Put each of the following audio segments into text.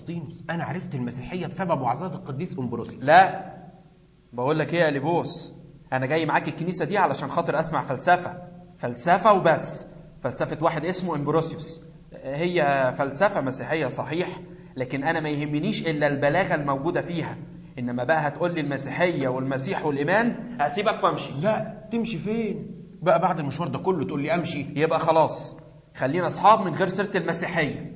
اغسطينوس انا عرفت المسيحيه بسبب وعظات القديس امبروسيوس لا بقول لك ايه يا ليبوس انا جاي معاك الكنيسه دي علشان خاطر اسمع فلسفه فلسفه وبس فلسفه واحد اسمه امبروسيوس هي فلسفه مسيحيه صحيح لكن انا ما يهمنيش الا البلاغه الموجوده فيها انما بقى هتقول لي المسيحيه والمسيح والايمان هسيبك وامشي لا تمشي فين بقى بعد المشوار ده كله تقول لي امشي يبقى خلاص خلينا اصحاب من غير سيره المسيحيه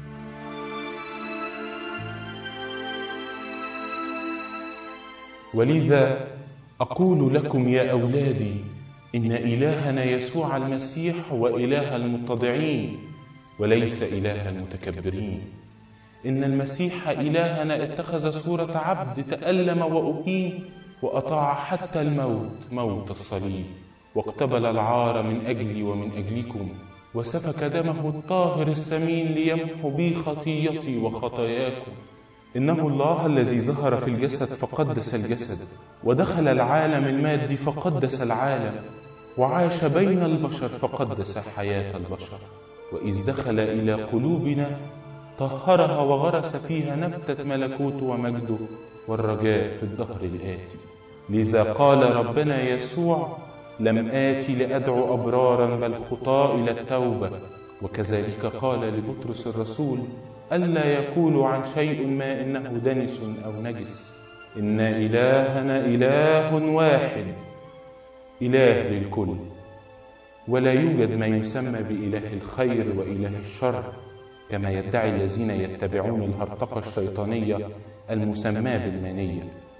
ولذا أقول لكم يا أولادي إن إلهنا يسوع المسيح هو إله المتضعين وليس إله المتكبرين إن المسيح إلهنا اتخذ صورة عبد تألم وأهين وأطاع حتى الموت موت الصليب واقتبل العار من أجلي ومن أجلكم وسفك دمه الطاهر الثمين ليمحو بي خطيتي وخطاياكم إنه الله الذي ظهر في الجسد فقدس الجسد ودخل العالم المادي فقدس العالم وعاش بين البشر فقدس حياة البشر وإذ دخل إلى قلوبنا طهرها وغرس فيها نبتة ملكوته ومجده والرجاء في الدهر الآتي لذا قال ربنا يسوع لم آتي لأدعو أبرارا بل خطاء إلى التوبة وكذلك قال لبطرس الرسول ألا يقولوا عن شيء ما إنه دنس أو نجس إن إلهنا إله واحد إله للكل ولا يوجد ما يسمى بإله الخير وإله الشر كما يدعي الذين يتبعون الهرطقة الشيطانية المسماة بالمانية